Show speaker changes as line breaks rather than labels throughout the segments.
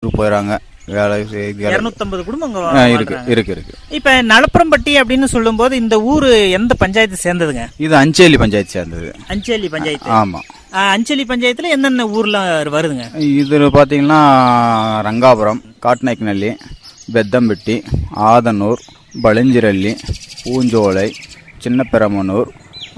ஊருக்கு போயிடறாங்க வேலை செய்து
இருநூத்தம்பது குடும்பம் அங்க
ஆ,
வா-
இருக்கு
வாழ்றாங்க.
இருக்கு இருக்கு
இப்ப நலப்பரம்பட்டி அப்படின்னு சொல்லும்போது இந்த ஊரு எந்த பஞ்சாயத்து சேர்ந்ததுங்க
இது அஞ்சேலி பஞ்சாயத்து சேர்ந்தது
அஞ்சலி பஞ்சாயத்து
ஆமாம்
ஆ, அஞ்சலி பஞ்சாயத்துல என்னென்ன ஊர்ல வருதுங்க
இது பார்த்தீங்கன்னா ರಂಗಾಪುரம் ಕಾಟ್ನಾಯ್ಕನಹಳ್ಳಿ ಬೆದ್ದಂಬೆಟ್ಟಿ ಆದನೂರ್ ಬಳಿಂಜಿರಳ್ಳಿ பூஞ்சோலை சின்னப்பெரமனூர்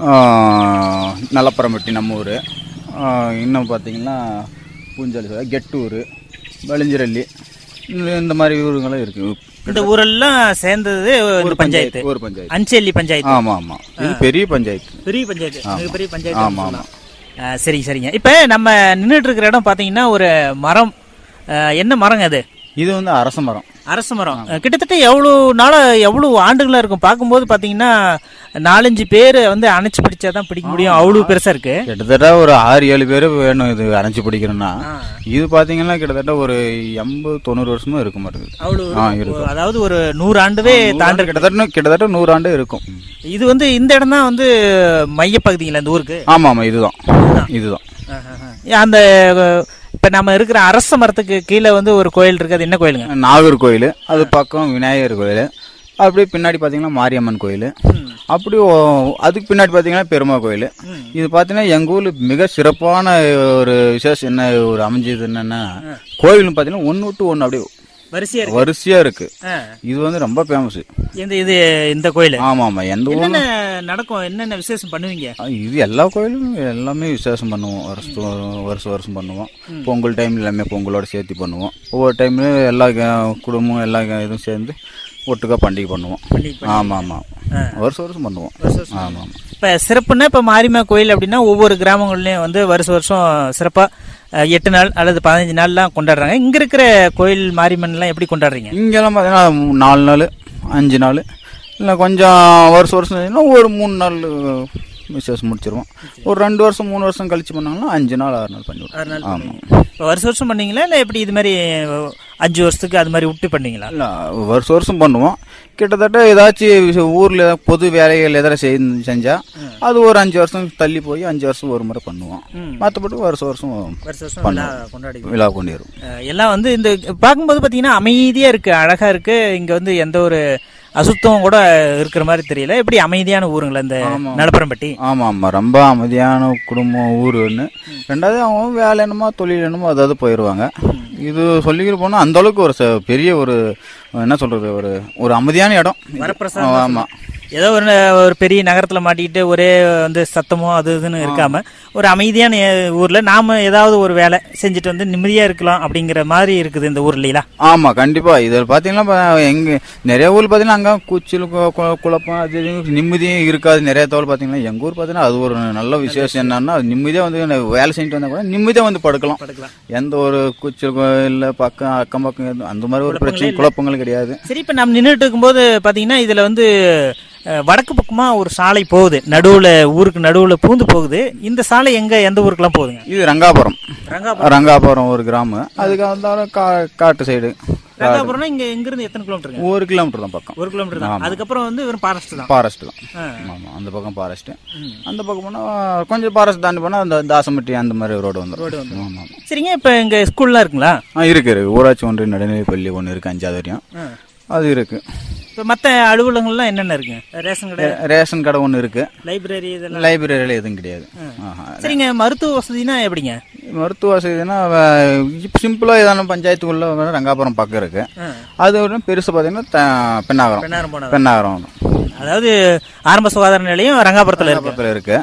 நலப்பரம்பட்டி நம்ம ஊர் இன்னும் பார்த்தீங்கன்னா பூஞ்சோலை கெட்டூர் பளிஞ்சிரள்ளி இந்த- இந்த மாதிரி ஊருங்களும் இருக்கு
இந்த ஊரெல்லாம் சேர்ந்தது இந்த பஞ்சாயத்து
ஒரு பஞ்சாயத்து
அஞ்சலி பஞ்சாயத்து
ஆமாம் ஆமாம் இது பெரிய பஞ்சாயத்து
பெரிய பஞ்சாயத்து மிகப்பெரிய பஞ்சாயத்து
ஆமா,
சொல்லலாம். ஆ, சரிங்க சரிங்க இப்ப நம்ம நின்றுட்டு இருக்கிற இடம் பாத்தீங்கன்னா ஒரு மரம் ஆ, என்ன மரங்க அது
இது வந்து அரச மரம்
அரச மரம் ஆ, கிட்டத்தட்ட எவ்வளவு நாளா எவ்வளவு ஆண்டுகளா இருக்கும் பார்க்கும்போது பாத்தீங்கன்னா நாலஞ்சு பேர் வந்து அணைச்சு பிடிச்சாதான் பிடிக்க முடியும் அவ்வளவு பெருசா இருக்கு
கிட்டத்தட்ட ஒரு ஆறு ஏழு பேர் வேணும் இது அரைஞ்சு பிடிக்கணும்னா இது பாத்தீங்கன்னா கிட்டத்தட்ட ஒரு எண்பது தொண்ணூறு வருஷமும் இருக்க மாட்டேங்குது
அவ்வளவு
ஆ,
இருக்கும்.
இருக்கும்.
அதாவது ஒரு நூறு ஆண்டுவே தாண்டி
கிட்டத்தட்ட கிட்டத்தட்ட நூறாண்டு இருக்கும்
இது வந்து இந்த இடம் தான் வந்து மையப்பகுதிங்களா இந்த ஊருக்கு
ஆமா ஆமா இதுதான் இதுதான்
ஏன் அந்த அஹ், இப்ப நம்ம இருக்கிற அரச மரத்துக்கு கீழே வந்து ஒரு கோயில் இருக்கு அது என்ன கோயிலுங்க
நாகர் கோயில் அது பக்கம் விநாயகர் கோயில் அப்படியே பின்னாடி பார்த்தீங்கன்னா மாரியம்மன் கோயில் அப்படி ஓ- அதுக்கு பின்னாடி பார்த்தீங்கன்னா பெருமா கோயில் இது பார்த்தீங்கன்னா எங்கள் ஊரில் மிக சிறப்பான ஒரு விசேஷம் என்ன ஒரு அமைஞ்சது என்னன்னா கோயில்னு பார்த்தீங்கன்னா ஒன்று விட்டு ஒன்று அப்படியே
வரிசையா இருக்கு
வரிசையா இருக்கு
ஆ.
இது வந்து ரொம்ப ஃபேமஸ்
இந்த இது இந்த கோயில்
ஆமா ஆமா எந்த ஊர்
என்னென்ன நடக்கும் என்னென்ன விசேஷம் பண்ணுவீங்க
இது எல்லா கோயிலும் எல்லாமே விசேஷம் பண்ணுவோம் வருஷத்து வருஷம் வருஷம் பண்ணுவோம் பொங்கல் டைம் எல்லாமே பொங்கலோட சேர்த்து பண்ணுவோம் ஒவ்வொரு டைம்லயும் எல்லா க- குடும்பம் எல்லா க- இதுவும் சேர்ந்து ஒட்டுக்கா பண்டிகை பண்ணுவோம்
பண்டிகை
ஆமா ஆமா வருஷம் வருஷம் பண்ணுவோம் ஆமா ஆமா
இப்ப சிறப்புன்னா இப்ப மாரிமா கோயில் அப்படின்னா ஒவ்வொரு கிராமங்கள்லயும் வந்து வருஷம் வருஷம் சிறப்பா அஹ், எட்டு நாள் அல்லது பதினஞ்சு நாள்லாம் கொண்டாடுறாங்க இங்க இருக்கிற கோயில் மாரியம்மன் எல்லாம் எப்படி கொண்டாடுறீங்க
இங்கெல்லாம் பார்த்தீங்கன்னா மூ- நாலு நாள் அஞ்சு நாள் இல்லை கொஞ்சம் வருஷம் வருஷம் செஞ்சோம்னா ஒரு மூணு நாள் விசேஷம் முடிச்சிருவோம் ஒரு ரெண்டு வருஷம் மூணு வருஷம் கழிச்சு பண்ணாங்கன்னா அஞ்சு நாள் ஆறு நாள் பண்ணிவிடுவோம் ஆமாம்
இப்ப வருஷம் வருஷம் பண்ணீங்களா இல்ல எப்படி இது மாதிரி அஹ், அஞ்சு வருஷத்துக்கு அது மாதிரி விட்டு பண்ணீங்களா
இல்லை வருஷம் வருஷம் பண்ணுவோம் கிட்டத்தட்ட ஏதாச்சும் விஷ- ஊர்ல ஏதாவது பொது வேலைகள் எதாவது செய் செஞ்சா அது ஒரு அஞ்சு வருஷம் தள்ளி போய் அஞ்சு வருஷம் ஒரு முறை பண்ணுவோம் மற்றபடி வருஷம் வருஷம்
வருஷம் வருஷம் விழா கொண்டாடி
விழா கொண்டிரும்
அஹ் எல்லாம் வந்து இந்த பார்க்கும்போது பார்த்தீங்கன்னா அமைதியா இருக்கு அழகா இருக்கு இங்க வந்து எந்த ஒரு அசுத்தம் கூட இருக்கிற மாதிரி தெரியல எப்படி அமைதியான ஊருங்களா இந்த நலப்பரம்பட்டி
ஆமாம் ஆமாம் ரொம்ப அமைதியான குடும்பம் ஊர் ஒன்று ரெண்டாவது அவங்க வேலை என்னமோ தொழில் என்னமோ அதாவது போயிடுவாங்க இது சொல்லிக்கிட்டு போனால் அந்த அளவுக்கு ஒரு ச- பெரிய ஒரு என்ன சொல்றது ஒரு ஒரு அமைதியான இடம்
வரப்பிரசாதம்
ஆமாம்
ஏதோ ஒரு ஒரு பெரிய நகரத்துல மாட்டிக்கிட்டு ஒரே வந்து சத்தமோ அது இதுன்னு இருக்காம ஒரு அமைதியான ஊர்ல நாம ஏதாவது ஒரு வேலை செஞ்சுட்டு வந்து நிம்மதியா இருக்கலாம் அப்படிங்கிற மாதிரி இருக்குது இந்த ஊர் இல்லையா
ஆமாம் கண்டிப்பாக இதில் பார்த்தீங்கன்னா ப- எங்க நிறைய ஊர் பார்த்தீங்கன்னா அங்கே கூச்சல் கு- கு- குழப்பம் அது இது நிம்மதியும் இருக்காது நிறைய தோல் பார்த்தீங்கன்னா எங்கள் ஊர் பார்த்தீங்கன்னா அது ஒரு நல்ல விசேஷம் என்னன்னா அது நிம்மதியாக வந்து நான் வேலை செஞ்சுட்டு வந்தால் கூட நிம்மதியாக வந்து படுக்கலாம்
படுக்கலாம்.
எந்த ஒரு கூச்சல் கு- இல்லை பக்கம் அக்கம் பக்கம் எதுவும் அந்த மாதிரி ஒரு பிரச்சனை குழப்பங்கள் கிடையாது
சரி இப்ப நம்ம நின்றுட்டு இருக்கும்போது பாத்தீங்கன்னா இதுல வந்து அஹ், வடக்கு பக்கமா ஒரு சாலை போகுது நடுவுல ஊருக்கு நடுவுல பூந்து போகுது இந்த சாலை எங்க எந்த ஊருக்குலாம் போகுதுங்க
இது ரங்காபுரம்
ரங்காபுரம்
ரங்காபுரம் ஒரு கிராமம் அதுக்கு வந்தாலும் கா காட்டு சைடு
ரங்காபுரம்னா இங்க எங்க இருந்து எத்தனை கிலோமீட்டருங்க
ஒரு கிலோமீட்டர் தான் பக்கம்
ஒரு கிலோமீட்டர் தான் அதுக்கப்புறம் வந்து வெறும் ஃபாரஸ்ட் தான்
ஃபாரஸ்ட் தான்
ஆ.
ஆமாம் அந்த பக்கம் ஃபாரஸ்ட் அந்த பக்கம் போனால் கொஞ்சம் ஃபாரஸ்ட் தாண்டி போனால் அந்த தாசம்பட்டி அந்த மாதிரி ரோடு வந்துடும் ஆமாம் ஆமாம்
சரிங்க இப்ப இங்க ஸ்கூல்லாம் இருக்குங்களா
ஆ இருக்கு இருக்கு ஊராட்சி ஒன்றிய நடுநிலை பள்ளி ஒன்று இருக்கு அஞ்சாவது வரையும் அது இருக்கு
இப்ப மத்த அலுவலகங்கள்லாம் என்னென்ன இருக்குங்க ரேஷன் கடை
ரேஷன் கடை ஒன்று இருக்கு
லைப்ரரி இதெல்லாம்
லைப்ரரியில் எதுவும் கிடையாது ஆஹா.
சரிங்க மருத்துவ வசதினா எப்படிங்க
மருத்துவ வசதினா சிம்பிளாக ஏதான பஞ்சாயத்துக்குள்ள வந்து ரங்காபுரம் பக்கம் இருக்கு அது ஒரு பெருசு பார்த்தீங்கன்னா த- பெண்ணாகரம்
பெண்ணாரம் போனது
பெண்ணாகரம்
அதாவது ஆரம்ப சுகாதார நிலையம் ரங்காபுரத்துல இருக்கு
பக்கத்தில் இருக்கு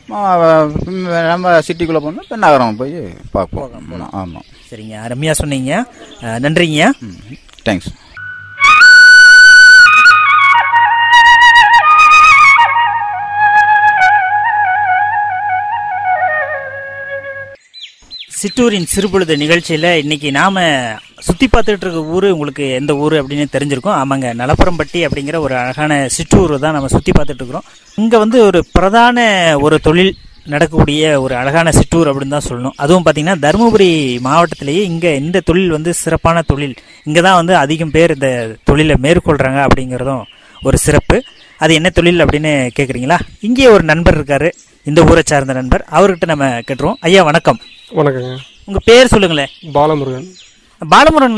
ஆ, நம்ம சிட்டிக்குள்ளே போனால் பெண்ணாகரம் போய் பார்ப்போம் ஆமாம்
சரிங்க அருமையா சொன்னீங்க அஹ், நன்றிங்க
தேங்க்ஸ்
சிற்றூரின் சிறுபொழுது நிகழ்ச்சியில இன்னைக்கு நாம சுத்தி பார்த்துட்டு இருக்க ஊரு உங்களுக்கு எந்த ஊரு அப்படின்னு தெரிஞ்சிருக்கும் ஆமாங்க நலப்பரம்பட்டி அப்படிங்கிற ஒரு அழகான சிற்றூர் தான் நம்ம சுத்தி பார்த்துட்டு இருக்கிறோம் இங்க வந்து ஒரு பிரதான ஒரு தொழில் நடக்கக்கூடிய ஒரு அழகான சிற்றூர் அப்படின்னு தான் சொல்லணும் அதுவும் பார்த்தீங்கன்னா தருமபுரி மாவட்டத்திலேயே இங்க இந்த தொழில் வந்து சிறப்பான தொழில் இங்க தான் வந்து அதிகம் பேர் இந்த தொழிலை மேற்கொள்றாங்க அப்படிங்கிறதும் ஒரு சிறப்பு அது என்ன தொழில் அப்படின்னு கேக்குறீங்களா இங்கே ஒரு நண்பர் இருக்காரு இந்த ஊரை சார்ந்த நண்பர் அவர்கிட்ட நம்ம கேட்டுருவோம் ஐயா வணக்கம்
வணக்கங்க
உங்க பேர் சொல்லுங்களேன்
பாலமுருகன்
பாலமுருகன்